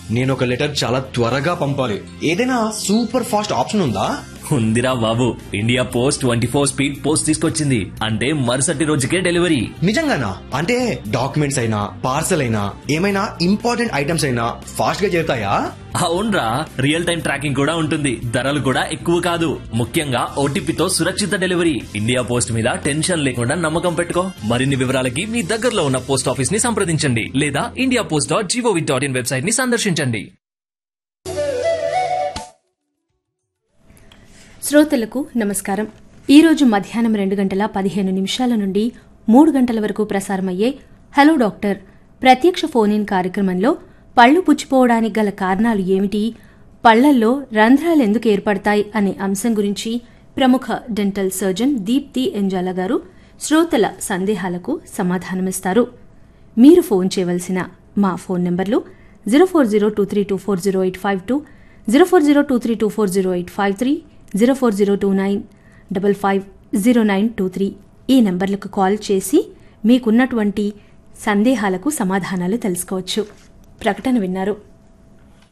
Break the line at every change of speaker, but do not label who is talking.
నేను ఒక లెటర్ చాలా త్వరగా పంపాలి ఏదైనా సూపర్ ఫాస్ట్ ఆప్షన్ ఉందా
ఉందిరా బాబు India post twenty four speed post తీసుకొచ్చింది అంటే మరుసటి రోజుకే డెలివరీ
నిజంగానా అంటే డాక్యుమెంట్స్ అయినా పార్సల్ అయినా ఏమైనా ఇంపార్టెంట్ ఐటమ్స్ అయినా ఫాస్ట్ గా చేరుతాయా
అవునరా రియల్ టైం ట్రాకింగ్ కూడా ఉంటుంది ధరలు కూడా ఎక్కువ కాదు ముఖ్యంగా ఓటీపీతో సురక్షిత డెలివరీ ఇండియా పోస్ట్ మీద టెన్షన్ లేకుండా నమ్మకం పెట్టుకో మరిన్ని వివరాలకి మీ దగ్గరలో ఉన్న పోస్ట్ ఆఫీస్ ని సంప్రదించండి లేదా India post dot G O V dot in website ని సందర్శించండి
శ్రోతలకు నమస్కారం ఈరోజు మధ్యాహ్నం రెండు గంటల పదిహేను నిమిషాల నుండి మూడు గంటల వరకు ప్రసారమయ్యే హలో డాక్టర్ ప్రత్యక్ష ఫోన్ ఇన్ కార్యక్రమంలో పళ్ళు పుచ్చిపోవడానికి గల కారణాలు ఏమిటి పళ్లల్లో రంధ్రాలు ఎందుకు ఏర్పడతాయి అనే అంశం గురించి ప్రముఖ డెంటల్ సర్జన్ దీప్తి ఎంజాల గారు శ్రోతల సందేహాలకు సమాధానమిస్తారు మీరు ఫోన్ చేయవలసిన మా ఫోన్ నంబర్లు zero four zero two three two four zero eight five two zero four zero two three two four zero eight five three zero four zero two nine double five zero nine two three ఈ నంబర్లకు call చేసి మీకున్నటువంటి సందేహాలకు సమాధానాలు తెలుసుకోవచ్చు ప్రకటన విన్నారు